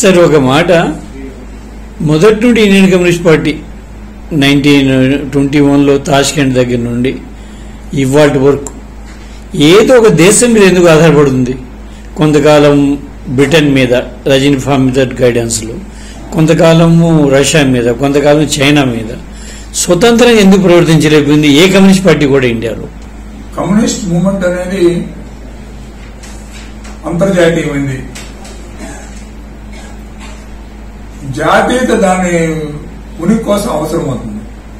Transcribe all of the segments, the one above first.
Sir ఒక మాట మొదటి నుండి Indian communist party nineteen twenty వన్లో తాష్కెంట్ దగ్గర నుండి ఇవాటి వరకు ఏదో ఒక దేశం మీద ఎందుకు ఆధారపడుతుంది కొంతకాలం బ్రిటన్ మీద రజనీ ఫార్మిదర్ గైడెన్స్లో కొంతకాలము రష్యా మీద కొంతకాలం చైనా మీద స్వతంత్రంగా ఎందుకు ప్రవర్తించలేకపోయింది ఏ కమ్యూనిస్ట్ పార్టీ కూడా ఇండియాలో కమ్యూనిస్ట్ మూమెంట్ అనేది అంతర్జాతీయమైంది జాతీయత దాని ఉనికి కోసం అవసరం అవుతుంది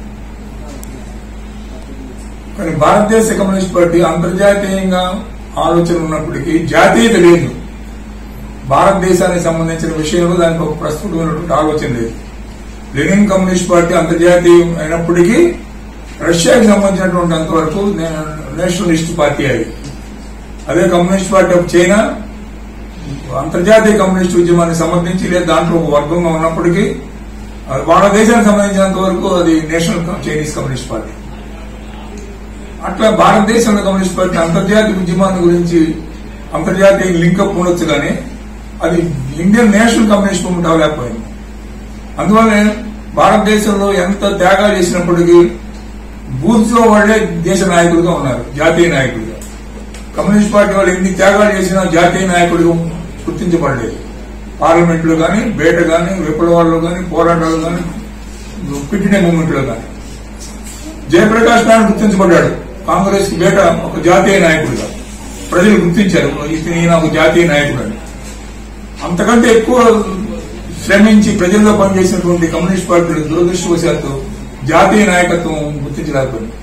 కానీ భారతదేశ కమ్యూనిస్ట్ పార్టీ అంతర్జాతీయంగా ఆలోచన ఉన్నప్పటికీ జాతీయత లేదు భారతదేశానికి సంబంధించిన విషయంలో దానికి ఒక ప్రస్తుతమైనటువంటి ఆలోచన లేదు లెనిన్ కమ్యూనిస్ట్ పార్టీ అంతర్జాతీయం అయినప్పటికీ రష్యాకి సంబంధించినటువంటి అంతవరకు నే- నేషనలిస్ట్ పార్టీ అది అదే కమ్యూనిస్ట్ పార్టీ ఆఫ్ చైనా అంతర్జాతీయ కమ్యూనిస్ట్ ఉద్యమాన్ని సంబంధించి లేదా దాంట్లో ఒక వర్గంగా ఉన్నప్పటికీ అది వాళ్ళ దేశానికి సంబంధించినంత వరకు అది నేషనల్ కమ్- చైనీస్ కమ్యూనిస్ట్ పార్టీ అట్లా భారతదేశంలో కమ్యూనిస్ట్ పార్టీ అంతర్జాతీయ ఉద్యమాన్ని గురించి అంతర్జాతీయ లింకప్ ఉండొచ్చు కానీ అది ఇండియన్ నేషనల్ కమ్యూనిస్ట్ మూవ్మెంట్ అవ్వలేకపోయింది అందువల్లే భారతదేశంలో ఎంత త్యాగాలు చేసినప్పటికీ బూత్ లో వాళ్లే దేశ నాయకులుగా ఉన్నారు జాతీయ నాయకులుగా కమ్యూనిస్ట్ పార్టీ వాళ్ళు ఎన్ని త్యాగాలు చేసినా జాతీయ నాయకుడిగా గుర్తించబడలేదు పార్లమెంట్ లో కానీ బయట కానీ విప్లవాల్లో కానీ పోరాటాలు కానీ క్విట్ మూవ్మెంట్ లో కానీ జయప్రకాష్ నారాయణ గుర్తించబడ్డాడు కాంగ్రెస్ కి బయట ఒక జాతీయ నాయకుడిగా ప్రజలు గుర్తించారు ఇతను ఈయన ఒక జాతీయ నాయకుడు అని అంతకంటే ఎక్కువ శ్రమించి ప్రజల్లో పనిచేసినటువంటి కమ్యూనిస్ట్ పార్టీలు దురదృష్టవశాత్తు జాతీయ నాయకత్వం గుర్తించలేకపోయింది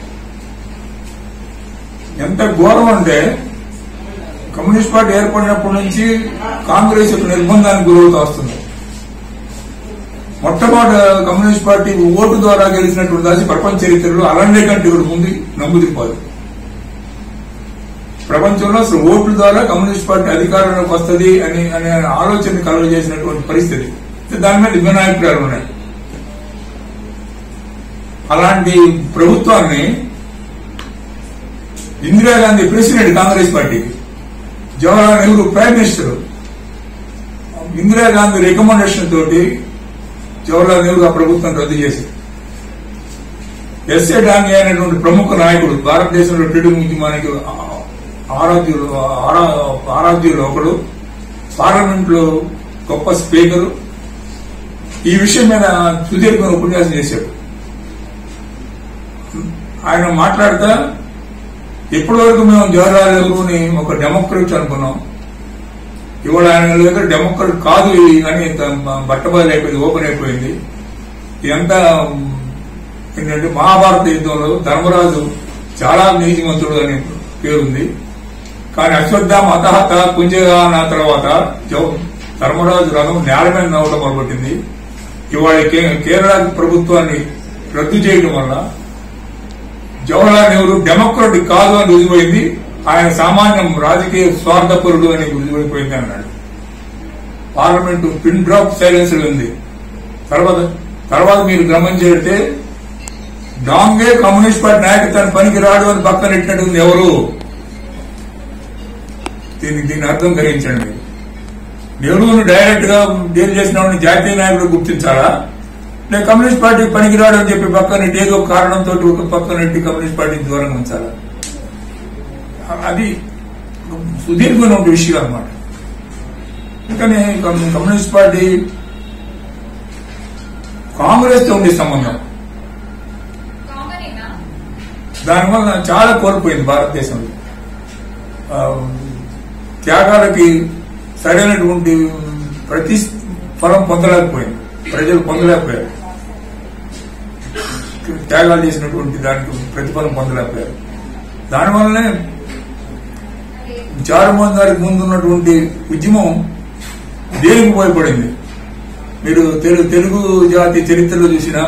ఎంత ఘోరం అంటే కమ్యూనిస్ట్ పార్టీ ఏర్పడినప్పటి నుంచి కాంగ్రెస్ యొక్క నిర్బంధానికి గురవుతూ వస్తుంది మొట్టమొదటి కమ్యూనిస్ట్ పార్టీ ఓటు ద్వారా గెలిచినటువంటి దాచి ప్రపంచ చరిత్రలో అలాంటి కంటే కూడా ముందు నమ్ముదిరిపోదు ప్రపంచంలో అసలు ఓట్ల ద్వారా కమ్యూనిస్ట్ పార్టీ అధికారంలోకి వస్తుంది అని అనే ఆలోచన కలుగజేసినటువంటి పరిస్థితి దాని మీద విభిన్న అభిప్రాయాలు ఉన్నాయి అలాంటి ప్రభుత్వాన్ని ఇందిరాగాంధీ ప్రెసిడెంట్ కాంగ్రెస్ పార్టీకి Jawaharlal Nehru prime minister Indira Gandhi recommendation తోటి జవహర్లాల్ నెహ్రూ ఆ ప్రభుత్వం రద్దు చేశారు ఎస్ఏ డాంగే అనేటువంటి ప్రముఖ నాయకుడు భారతదేశంలో ట్రేడింగ్ ఉద్యమానికి ఆ- ఆరాధ్యులు ఆరా- ఆరాధ్యులు ఒకడు పార్లమెంట్ లో గొప్ప స్పీకరు ఈ విషయం మీద సుదీర్ఘమైన ఉపన్యాసం చేశాడు ఆయన మాట్లాడుతా ఇప్పటి వరకు మేము జవహర్లాల్ నెహ్రూని ఒక డెమోక్రట్ అనుకున్నాం ఇవాళ ఆయన దగ్గర డెమోక్రట్ కాదు ఇది అని బట్టబయలు అయిపోయింది ఓపెన్ అయిపోయింది ఇదంతా ఉమ్, ఏంటంటే మహాభారత యుద్ధంలో ధర్మరాజు చాలా నీతిమంతుడు అనే పేరుంది కానీ అశ్వత్థామ అతహత కుంజగా అన్న తర్వాత జవ- ధర్మరాజు రథం నేల మీద నవ్వడం మొదలుపెట్టింది ఇవాళ కే- కేరళ ప్రభుత్వాన్ని రద్దు చేయడం వల్ల జవహర్లాల్ నెహ్రూ డెమోక్రటిక్ కాదు అని రుజువైంది ఆయన సామాన్యం రాజకీయ స్వార్థపరుడు అని రుజువైపోయింది అన్నాడు పార్లమెంటు పిన్ డ్రాప్ సైలెన్స్ ఉంది తర్వాత తర్వాత మీరు గమనించేస్తే డాంగే కమ్యూనిస్ట్ పార్టీ నాయకత్వాన్ని పనికి రాడు అని పక్కన నెట్టినట్టుంది ఎవరు దీనికి దీని అర్థం గ్రహించండి మీరు. నెహ్రూను డైరెక్ట్ గా డీల్ చేసిన వాడిని జాతీయ నాయకుడు గుర్తించాలా నేను కమ్యూనిస్ట్ పార్టీ పనికిరాడు అని చెప్పి పక్కన ఏదో కారణంతో ఒక పక్కన నెట్టి కమ్యూనిస్ట్ పార్టీకి దూరంగా ఉంచాలా అది సుదీర్ఘమైన ఒక విషయం అన్నమాట అందుకని కమ్యూ- కమ్యూనిస్ట్ పార్టీ కాంగ్రెస్ తో ఉండే సంబంధం కామనేనా దానివల్ల చాలా కోల్పోయింది భారతదేశంలో ఆ, త్యాగాలకి సరైనటువంటి ప్రతి ఫలం పొందలేకపోయింది ప్రజలు పొందలేకపోయారు త్యాగాలు చేసినటువంటి దానికి ప్రతిఫలం పొందలేకపోయారు దానివల్లనే చారుమోహన్ గారికి ముందు ఉన్నటువంటి ఉద్యమం దేనికి ఉపయోగపడింది మీరు తెలుగు తెలుగు జాతి చరిత్రలో చూసినా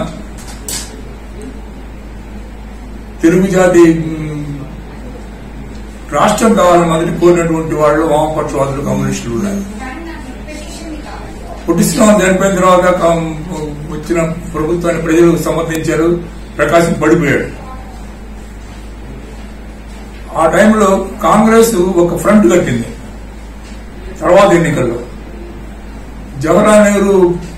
తెలుగు జాతి మ్, రాష్ట్రం కావాలని మొదటి కోరినటువంటి వాళ్ళు వామపక్షవాదులు కమ్యూనిస్టులు ఉన్నారు కానీ నాకు పెటిషన్ కావాలి పుట్టిస్తున్నాం చనిపోయిన తర్వాత కం- వచ్చిన ప్రభుత్వాన్ని ప్రజలు సమర్థించారు ప్రకాశం పడిపోయాడు ఆ టైంలో కాంగ్రెస్ ఒక ఫ్రంట్ కట్టింది తర్వాత ఎన్నికల్లో జవహర్లాల్ నెహ్రూ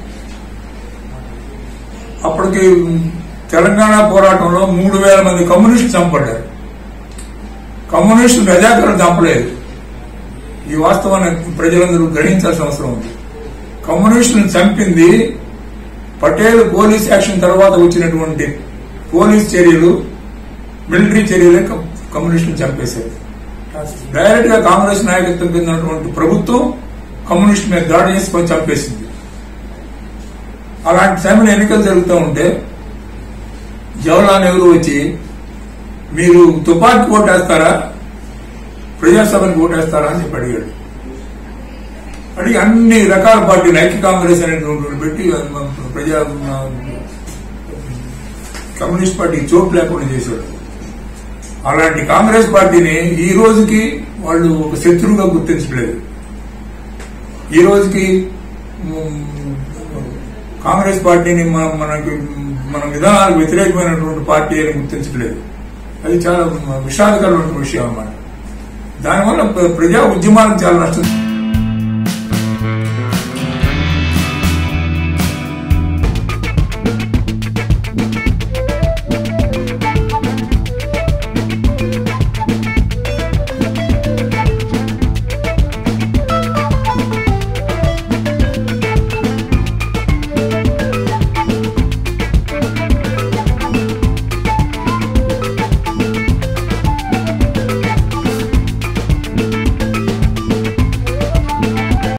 అప్పటికి తెలంగాణ పోరాటంలో మూడు వేల మంది కమ్యూనిస్టులు చంపబడ్డారు కమ్యూనిస్టులు రజాకర్లు చంపలేదు ఈ వాస్తవాన్ని ప్రజలందరూ గ్రహించాల్సిన అవసరం ఉంది కమ్యూనిస్టులను చంపింది పటేల్ పోలీస్ యాక్షన్ తర్వాత వచ్చినటువంటి పోలీస్ చర్యలు మిలిటరీ చర్యలే కమ్- కమ్యూనిస్టులను చంపేశారు డైరెక్ట్ గా కాంగ్రెస్ నాయకత్వం కింద ఉన్నటువంటి ప్రభుత్వం కమ్యూనిస్ట్ మీద దాడి చేసి కొంచెం చంపేసింది అలాంటి సమయంలో ఎన్నికలు జరుగుతూ ఉంటే జవహర్లాల్ నెహ్రూ వచ్చి మీరు తుపాకీ ఓటేస్తారా ప్రజాసభకి ఓటేస్తారా అని చెప్పి అడిగాడు అడిగి అన్ని రకాల పార్టీలు ఐక్య కాంగ్రెస్ అనేటువంటి పెట్టి ప్రజా కమ్యూనిస్ట్ పార్టీకి చోటు లేకుండా చేశాడు అలాంటి కాంగ్రెస్ పార్టీని ఈ రోజుకి వాళ్ళు ఒక శత్రువుగా గుర్తించలేదు ఈ రోజుకి మ్, కాంగ్రెస్ పార్టీని మన మనకి మన విధానాలకు వ్యతిరేకమైనటువంటి పార్టీ అని గుర్తించలేదు అది చాలా విషాదకరమైన విషయం అన్నమాట దానివల్ల ప్ర- ప్రజా ఉద్యమాలకు చాలా నష్టం